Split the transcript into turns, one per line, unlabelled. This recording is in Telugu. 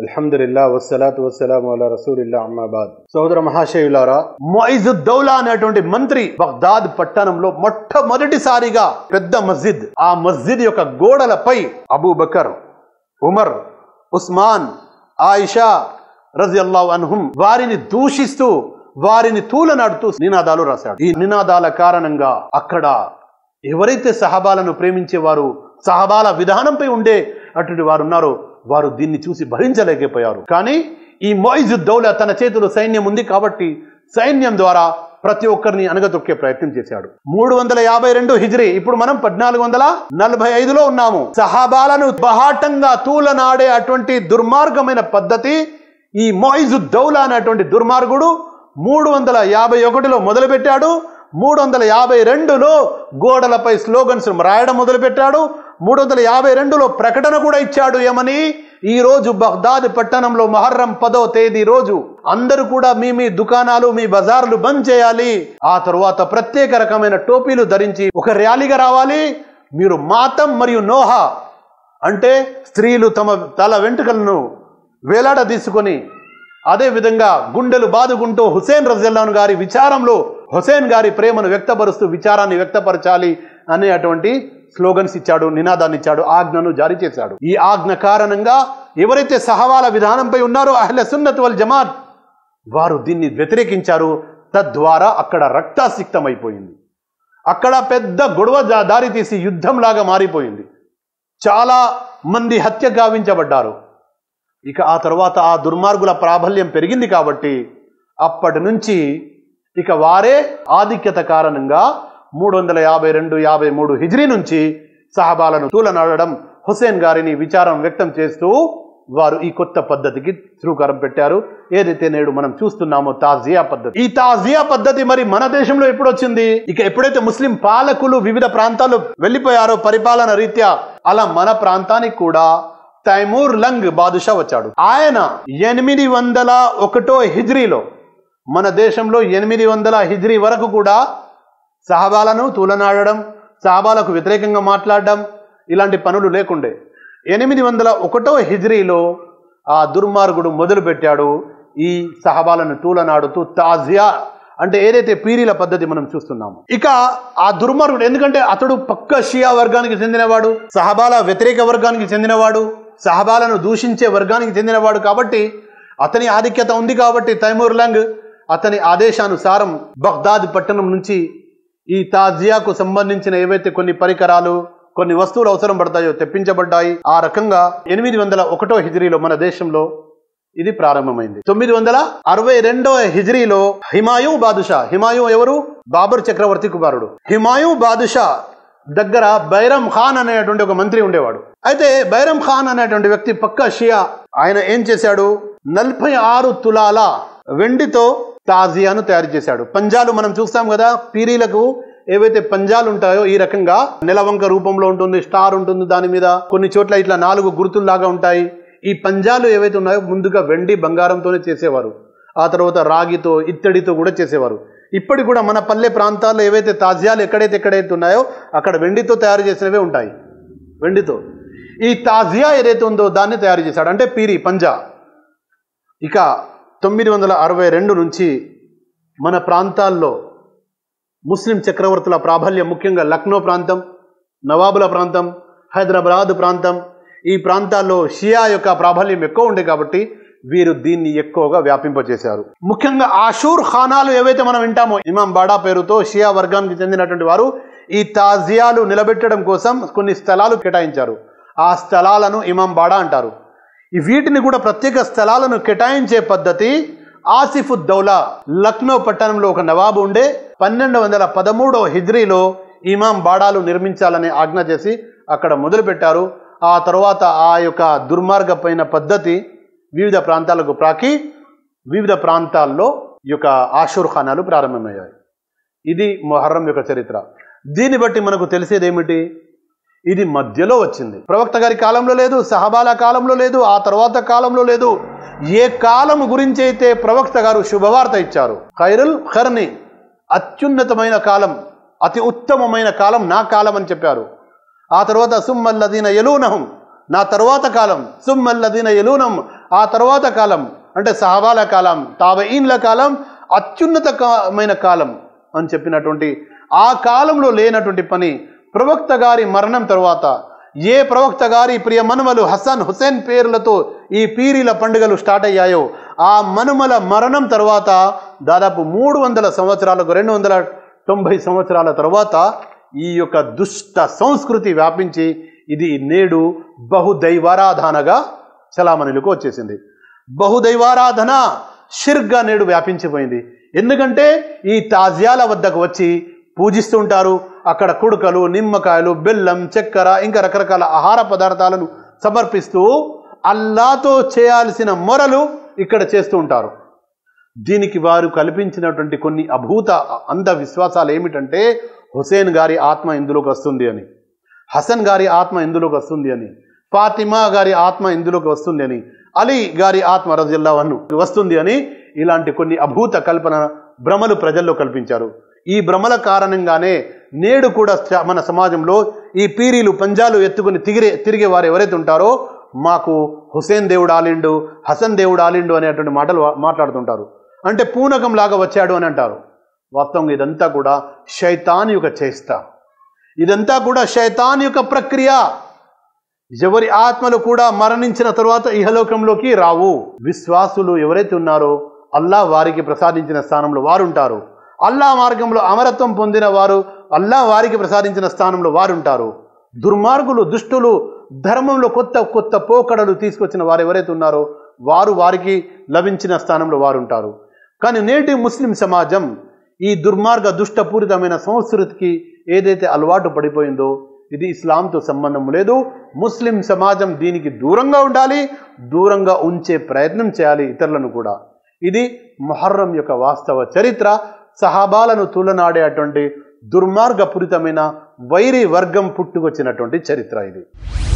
అల్హమ్దుల్లా వస్సలాతు వస్సలాము అలా రసూలిల్లా అమ్మాబాద్ సోదర మహాశయులారా మొయిజుద్దౌలా అనేటువంటి మంత్రి బగ్దాద్ పట్టణంలో మొట్టమొదటిసారిగా పెద్ద మస్జిద్ ఆ మస్జిద్ యొక్క గోడలపై అబూబకర్ ఉమర్ ఉస్మాన్ ఆయిషా రజియల్లాహు అన్హుం వారిని దూషిస్తూ వారిని తూలనాడుతూ నినాదాలు రాశాడు ఈ నినాదాల కారణంగా అక్కడ ఎవరైతే సహబాలను ప్రేమించేవారు సహబాల విధానంపై ఉండే అటువంటి వారు ఉన్నారో వారు దీన్ని చూసి భరించలేకపోయారు కానీ ఈ మొయిజుద్దౌలా తన చేతిలో సైన్యం ఉంది కాబట్టి సైన్యం ద్వారా ప్రతి ఒక్కరిని అనగదొక్కే ప్రయత్నం చేశాడు మూడు వందల యాభై రెండు హిజ్రీ ఇప్పుడు మనం పద్నాలుగు వందల నలభై ఐదులో ఉన్నాము సహాబాలను బహాటంగా తూలనాడే అటువంటి దుర్మార్గమైన పద్ధతి ఈ మొయిజుద్దౌలా అనేటువంటి దుర్మార్గుడు మూడు వందల యాభై ఒకటిలో మొదలుపెట్టాడు మూడు వందల యాభై రెండులో గోడలపై స్లోగన్స్ రాయడం మొదలుపెట్టాడు మూడు వందల యాభై రెండులో ప్రకటన కూడా ఇచ్చాడు ఏమని ఈ రోజు బగ్దాద్ పట్టణంలో మొహర్రం పదో తేదీ రోజు అందరూ కూడా మీ మీ దుకాణాలు మీ బజార్లు బంద్ చేయాలి ఆ తరువాత ప్రత్యేక రకమైన టోపీలు ధరించి ఒక ర్యాలీగా రావాలి మీరు మాతం మరియు నోహా అంటే స్త్రీలు తమ తల వెంట్రుకలను వేలాడ తీసుకొని అదే విధంగా గుండెలు బాదుకుంటూ హుసేన్ రజల్లాన్ గారి విచారంలో హుసేన్ గారి ప్రేమను వ్యక్తపరుస్తూ విచారాన్ని వ్యక్తపరచాలి అనేటువంటి స్లోగన్స్ ఇచ్చాడు నినాదాన్ని ఇచ్చాడు ఆజ్ఞను జారీ చేశాడు ఈ ఆజ్ఞ కారణంగా ఎవరైతే సహవాల విధానంపై ఉన్నారో అహ్ల సున్నత్ వల్ జమాత్ వారు దీన్ని వ్యతిరేకించారు తద్వారా అక్కడ రక్తాసిక్తమైపోయింది అక్కడ పెద్ద గొడవ జా- దారి తీసి యుద్ధంలాగా మారిపోయింది చాలా మంది హత్య గావించబడ్డారు ఇక ఆ తర్వాత ఆ దుర్మార్గుల ప్రాబల్యం పెరిగింది కాబట్టి అప్పటి నుంచి ఇక వారే ఆధిక్యత కారణంగా మూడు వందల యాభై రెండు యాభై మూడు హిజ్రీ నుంచి సహబాలను తూలనాడడం హుసేన్ గారిని విచారం వ్యక్తం చేస్తూ వారు ఈ కొత్త పద్ధతికి శ్రీకారం పెట్టారు ఏదైతే నేడు మనం చూస్తున్నామో తాజియా పద్ధతి ఈ తాజియా పద్ధతి మరి మన దేశంలో ఎప్పుడు వచ్చింది ఇక ఎప్పుడైతే ముస్లిం పాలకులు వివిధ ప్రాంతాలు వెళ్ళిపోయారో పరిపాలన రీత్యా అలా మన ప్రాంతానికి కూడా తైమూర్ లంగ్ బాదుషా వచ్చాడు ఆయన ఎనిమిది వందల ఒకటో హిజ్రీలో మన దేశంలో ఎనిమిది వందల హిజ్రీ వరకు కూడా సహబాలను తూలనాడడం సహబాలకు వ్యతిరేకంగా మాట్లాడడం ఇలాంటి పనులు లేకుండే ఎనిమిది వందల ఒకటో హిజ్రీలో ఆ దుర్మార్గుడు మొదలుపెట్టాడు ఈ సహబాలను తూలనాడుతూ తాజియా అంటే ఏదైతే పీరీల పద్ధతి మనం చూస్తున్నాము ఇక ఆ దుర్మార్గుడు ఎందుకంటే అతడు పక్క షియా వర్గానికి చెందినవాడు సహబాల వ్యతిరేక వర్గానికి చెందినవాడు సహబాలను దూషించే వర్గానికి చెందినవాడు కాబట్టి అతని ఆధిక్యత ఉంది కాబట్టి తైమూర్ లంగ్ అతని ఆదేశానుసారం బగ్దాద్ పట్టణం నుంచి ఈ తాజియాకు సంబంధించిన ఏవైతే కొన్ని పరికరాలు కొన్ని వస్తువులు అవసరం పడతాయో తెప్పించబడ్డాయి ఆ రకంగా ఎనిమిది వందల ఒకటో హిజరీలో మన దేశంలో ఇది ప్రారంభమైంది తొమ్మిది వందల అరవై రెండవ హిజరీలో హిమాయూ బాదుషా హిమాయూ ఎవరు బాబర్ చక్రవర్తి కుమారుడు హిమాయూ బాదుషా దగ్గర బైరం ఖాన్ అనేటువంటి ఒక మంత్రి ఉండేవాడు అయితే బైరం ఖాన్ అనేటువంటి వ్యక్తి పక్క షియా ఆయన ఏం చేశాడు నలభై ఆరు తులాల వెండితో తాజియాను తయారు చేశాడు పంజాలు మనం చూస్తాం కదా పీరీలకు ఏవైతే పంజాలు ఉంటాయో ఈ రకంగా నెలవంక రూపంలో ఉంటుంది స్టార్ ఉంటుంది దాని మీద కొన్ని చోట్ల ఇట్లా నాలుగు గుర్తుల్లాగా ఉంటాయి ఈ పంజాలు ఏవైతే ఉన్నాయో ముందుగా వెండి బంగారంతోనే చేసేవారు ఆ తర్వాత రాగితో ఇత్తడితో కూడా చేసేవారు ఇప్పటికి కూడా మన పల్లె ప్రాంతాల్లో ఏవైతే తాజ్యాలు ఎక్కడైతే ఎక్కడైతే ఉన్నాయో అక్కడ వెండితో తయారు చేసినవే ఉంటాయి వెండితో ఈ తాజియా ఏదైతే ఉందో దాన్ని తయారు చేశాడు అంటే పీరి పంజా ఇక తొమ్మిది వందల అరవై రెండు నుంచి మన ప్రాంతాల్లో ముస్లిం చక్రవర్తుల ప్రాబల్యం ముఖ్యంగా లక్నో ప్రాంతం నవాబుల ప్రాంతం హైదరాబాద్ ప్రాంతం ఈ ప్రాంతాల్లో షియా యొక్క ప్రాబల్యం ఎక్కువ ఉండే కాబట్టి వీరు దీన్ని ఎక్కువగా వ్యాపింపచేశారు ముఖ్యంగా ఆషూర్ ఖానాలు ఏవైతే మనం వింటామో ఇమాం బాడా పేరుతో షియా వర్గానికి చెందినటువంటి వారు ఈ తాజియాలు నిలబెట్టడం కోసం కొన్ని స్థలాలు కేటాయించారు ఆ స్థలాలను ఇమాం బాడా అంటారు ఈ వీటిని కూడా ప్రత్యేక స్థలాలను కేటాయించే పద్ధతి ఆసిఫుద్దౌలా లక్నో పట్టణంలో ఒక నవాబు ఉండే పన్నెండు వందల పదమూడవ హిజ్రీలో ఇమాం బాడాలు నిర్మించాలని ఆజ్ఞ చేసి అక్కడ మొదలుపెట్టారు ఆ తర్వాత ఆ యొక్క దుర్మార్గమైన పద్ధతి వివిధ ప్రాంతాలకు ప్రాకి వివిధ ప్రాంతాల్లో ఈ యొక్క ఆషూర్ ఖానాలు ప్రారంభమయ్యాయి ఇది మొహర్రం యొక్క చరిత్ర దీన్ని బట్టి మనకు తెలిసేది ఏమిటి ఇది మధ్యలో వచ్చింది ప్రవక్త గారి కాలంలో లేదు సహబాల కాలంలో లేదు ఆ తర్వాత కాలంలో లేదు ఏ కాలం గురించి అయితే ప్రవక్త గారు శుభవార్త ఇచ్చారు ఖైరుల్ ఖర్ని అత్యున్నతమైన కాలం అతి ఉత్తమమైన కాలం నా కాలం అని చెప్పారు ఆ తర్వాత సుమ్మల్లదీన ఎలూనహం నా తరువాత కాలం సుమ్మల్లదీన ఎలూనం ఆ తర్వాత కాలం అంటే సహబాల కాలం తాబఈన్ల కాలం అత్యున్నతమైన కాలం అని చెప్పినటువంటి ఆ కాలంలో లేనటువంటి పని ప్రవక్త గారి మరణం తర్వాత ఏ ప్రవక్త గారి ప్రియ మనుమలు హసన్ హుసేన్ పేర్లతో ఈ పీరీల పండుగలు స్టార్ట్ అయ్యాయో ఆ మనుమల మరణం తర్వాత దాదాపు మూడు వందల సంవత్సరాలకు రెండు వందల తొంభై సంవత్సరాల తర్వాత ఈ యొక్క దుష్ట సంస్కృతి వ్యాపించి ఇది నేడు బహుదైవారాధనగా చలామణిలకు వచ్చేసింది బహుదైవారాధన షిర్గా నేడు వ్యాపించిపోయింది ఎందుకంటే ఈ తాజ్యాల వద్దకు వచ్చి పూజిస్తుంటారు అక్కడ కుడుకలు నిమ్మకాయలు బెల్లం చక్కెర ఇంకా రకరకాల ఆహార పదార్థాలను సమర్పిస్తూ అల్లాతో చేయాల్సిన మొరలు ఇక్కడ చేస్తూ ఉంటారు దీనికి వారు కల్పించినటువంటి కొన్ని అభూత అంధ విశ్వాసాలు ఏమిటంటే హుసేన్ గారి ఆత్మ ఇందులోకి వస్తుంది అని హసన్ గారి ఆత్మ ఇందులోకి వస్తుంది అని ఫాతిమా గారి ఆత్మ ఇందులోకి వస్తుంది అని అలీ గారి ఆత్మ రజిల్లావన్ను వస్తుంది అని ఇలాంటి కొన్ని అభూత కల్పన భ్రమలు ప్రజల్లో కల్పించారు ఈ భ్రమల కారణంగానే నేడు కూడా స- మన సమాజంలో ఈ పీరీలు పంజాలు ఎత్తుకుని తిరిగే తిరిగే వారు ఎవరైతే ఉంటారో మాకు హుసేన్ దేవుడు ఆలిండు హసన్ దేవుడు ఆలిండు అనేటువంటి మాటలు వా- మాట్లాడుతుంటారు అంటే పూనకం లాగా వచ్చాడు అని అంటారు వాస్తవంగా ఇదంతా కూడా శైతాన్ యొక్క చేష్ట ఇదంతా కూడా శైతాన్ యొక్క ప్రక్రియ ఎవరి ఆత్మలు కూడా మరణించిన తరువాత ఇహలోకంలోకి రావు విశ్వాసులు ఎవరైతే ఉన్నారో అల్లా వారికి ప్రసాదించిన స్థానంలో వారు ఉంటారు అల్లా మార్గంలో అమరత్వం పొందిన వారు అల్లా వారికి ప్రసాదించిన స్థానంలో వారు ఉంటారు దుర్మార్గులు దుష్టులు ధర్మంలో కొత్త కొత్త పోకడలు తీసుకొచ్చిన వారు ఎవరైతే ఉన్నారో వారు వారికి లభించిన స్థానంలో వారు ఉంటారు కానీ నేటి ముస్లిం సమాజం ఈ దుర్మార్గ దుష్టపూరితమైన సంస్కృతికి ఏదైతే అలవాటు పడిపోయిందో ఇది ఇస్లాంతో సంబంధం లేదు ముస్లిం సమాజం దీనికి దూరంగా ఉండాలి దూరంగా ఉంచే ప్రయత్నం చేయాలి ఇతరులను కూడా ఇది మొహర్రం యొక్క వాస్తవ చరిత్ర సహాబాలను తులనాడేటువంటి దుర్మార్గపూరితమైన వైరి వర్గం పుట్టుకొచ్చినటువంటి చరిత్ర ఇది